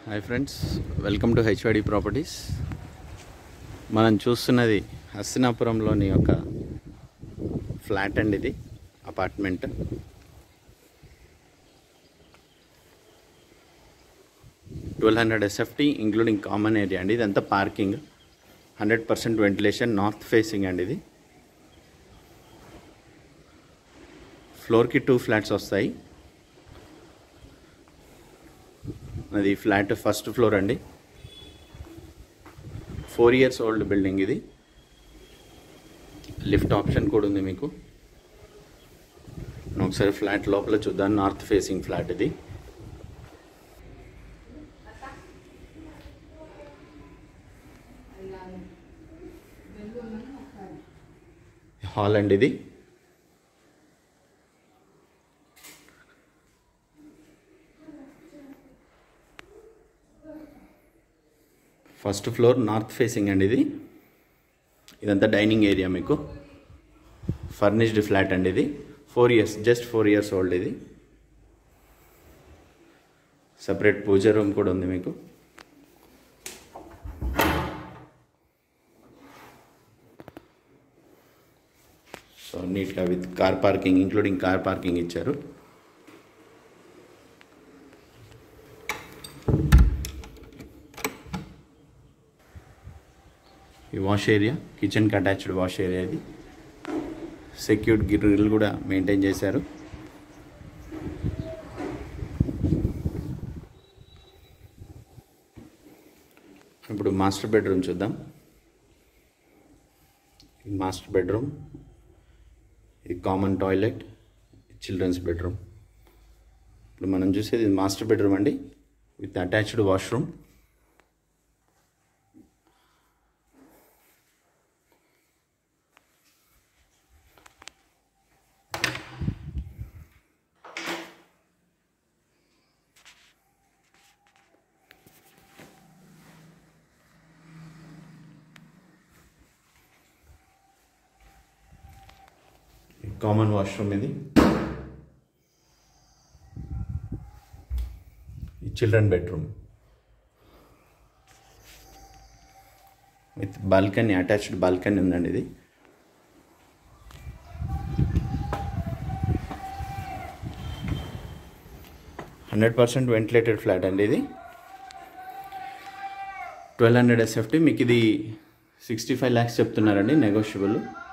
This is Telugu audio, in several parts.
hi friends welcome to HYD properties మనం చూస్తున్నది హస్తినాపురంలోని ఒక ఫ్లాట్ అండి ఇది apartment twelve hundred SFT including common area అండి ఇదంతా parking hundred percent ventilation north facing అండి ఇది ఫ్లోర్కి టూ ఫ్లాట్స్ వస్తాయి అది ఫ్లాట్ ఫస్ట్ ఫ్లోర్ అండి ఫోర్ ఇయర్స్ ఓల్డ్ బిల్డింగ్ ఇది లిఫ్ట్ ఆప్షన్ కూడా ఉంది మీకు ఒకసారి ఫ్లాట్ లోపల చూద్దాం నార్త్ ఫేసింగ్ ఫ్లాట్ ఇది హాల్ అండి ఇది ఫస్ట్ ఫ్లోర్ నార్త్ ఫేసింగ్ అండి ఇది ఇదంతా డైనింగ్ ఏరియా మీకు ఫర్నిష్డ్ ఫ్లాట్ అండి ఇది four years just four years old ఇది సపరేట్ పూజ రూమ్ కూడా ఉంది మీకు సో నీట్గా with car parking including car parking ఇచ్చారు ఈ వాష్ ఏరియా కిచెన్కి అటాచ్డ్ వాష్ ఏరియా ఇది సెక్యూర్డ్ గ్రిల్ కూడా మెయింటైన్ చేశారు ఇప్పుడు మాస్టర్ బెడ్రూమ్ చూద్దాం ఇది మాస్టర్ బెడ్రూమ్ ఇది కామన్ టాయిలెట్ చిల్డ్రన్స్ బెడ్రూమ్ ఇప్పుడు మనం చూసేది ఇది మాస్టర్ బెడ్రూమ్ అండి with attached washroom common washroom ఇది children bedroom with balcony attached balcony ఉందండి ఇది హండ్రెడ్ పర్సెంట్ వెంటిలేటెడ్ ఫ్లాట్ అండి ఇది ట్వెల్వ్ హండ్రెడ్ ఎస్ఎఫ్టీ మీకు ఇది సిక్స్టీ ఫైవ్ ల్యాక్స్ చెప్తున్నారండి నెగోషియబుల్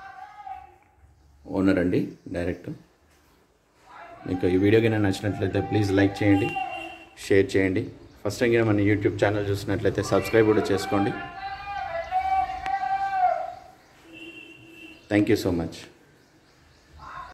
ఓనర్ అండి డైరెక్ట్ మీకు ఈ వీడియో కన్నా నచ్చినట్లయితే ప్లీజ్ లైక్ చేయండి షేర్ చేయండి ఫస్ట్ టైం మన యూట్యూబ్ ఛానల్ చూసినట్లయితే సబ్స్క్రైబ్ కూడా చేసుకోండి థ్యాంక్ యూ సో మచ్